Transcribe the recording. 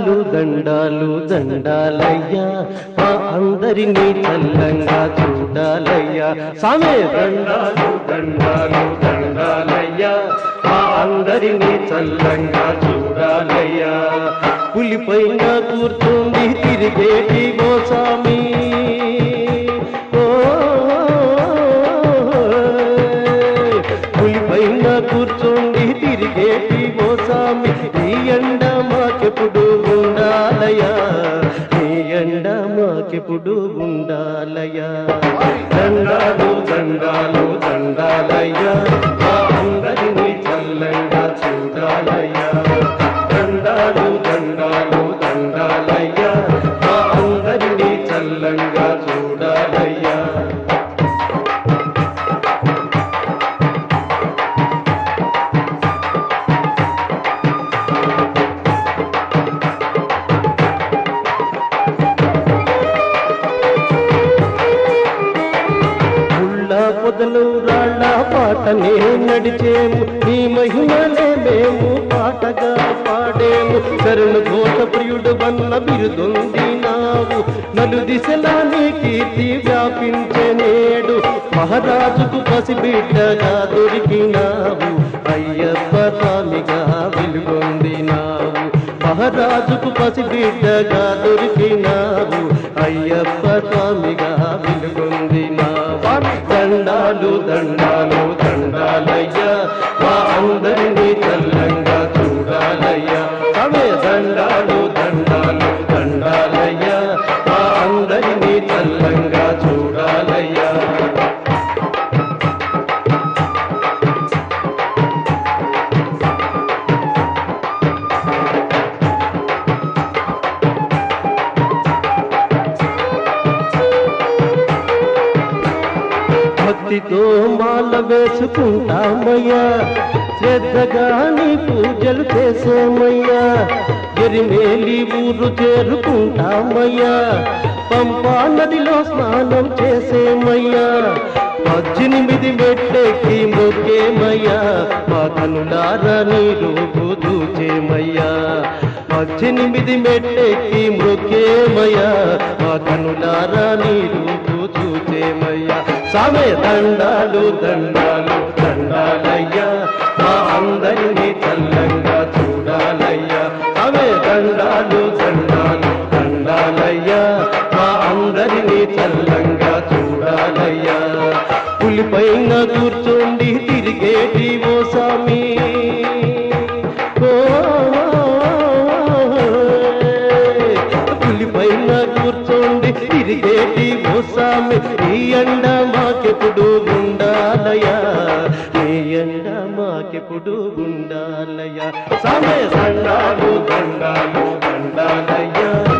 దండాలు దండాలు దండాలయ్యా మా అందరినీ చల్లంగా చూడాలయ్యా సామే దండాలు దండాలు దండాలయ్యా మా అందరినీ చల్లంగా చూడాలయ్యా పులిపైన కూర్చుంది తిరిగేటి గోసామి ఓ పులిపైన కూర్చోండి తిరిగేటి గోసామి నీ ఎండ మాకెప్పుడు ఉండాలయా నీ ఎండ మాకెప్పుడు ఉండాలయా దండాలు దండాలు దండాలయ్యా మా అందరినీ చల్లంగా చూడాలయ్యా దండాలు దండాలు దండాలయ్యా మా అందరినీ చల్లంగా చూడాలయ్యా ముళ్ళ పొదలు రాళ్ళ పాటనే నడిచేము నీ మహిమనే మేము పాటగా పాడేము శరణు ఘోష ప్రియుడు వన్న బిరుదొంది నావు నలు దిశలా నీ కీర్తి వ్యాపించే నేడు మహారాజుకు పసిబిడ్డగా దొరికినావు అయ్యప్ప స్వామిగా వెలుగొందినావు మహారాజుకు పసిబిడ్డగా దొరికినావు అయ్యప్ప స్వామిగా వెలుగొందినావు దండాలు దండాలు దండాలయ్యా మా అందరినీ చల్లంగా చూడాలయ్యా అవే దండాలు దండాలు దండాలయ్యా మా అందరినీ చల్లంగా చూడాలయ్యా భక్తితో మాల వేసుకుంటామయ్యా శ్రద్ధగా నీ పూజలు చేసేమయ్యా ఎరిమేలి ఊరు చేరుకుంటామయ్యా పంపా నదిలో స్నానం చేసేమయ్యా పద్దెనిమిది మెట్లెక్కి మొక్కేమయ్యా మా కనులారా నీ రూపు చూచేమయ్యా పద్దెనిమిది మెట్లెక్కి మొక్కేమయ్యా మా కనులారా నీ రూపు చూచేమయ్యా సామే దండాలు దండాలు దండాలయ్యా మా అందరినీ చల్లంగా చూడాలయ్యా సామే దండాలు దండాలు దండాలయ్యా మా అందరినీ చల్లంగా చూడాలయ్యా పులిపైన కూర్చోండి తిరిగేటి ఓ సామి ఓ పులిపైన కూర్చోండి తిరిగేటి ఓ సామి ఈ ఎండ మాకెప్పుడు ఉండాలయా ఈ ఎండ మాకెప్పుడు ఉండాలయా సామే దండాలు దండాలు దండాలయ్యా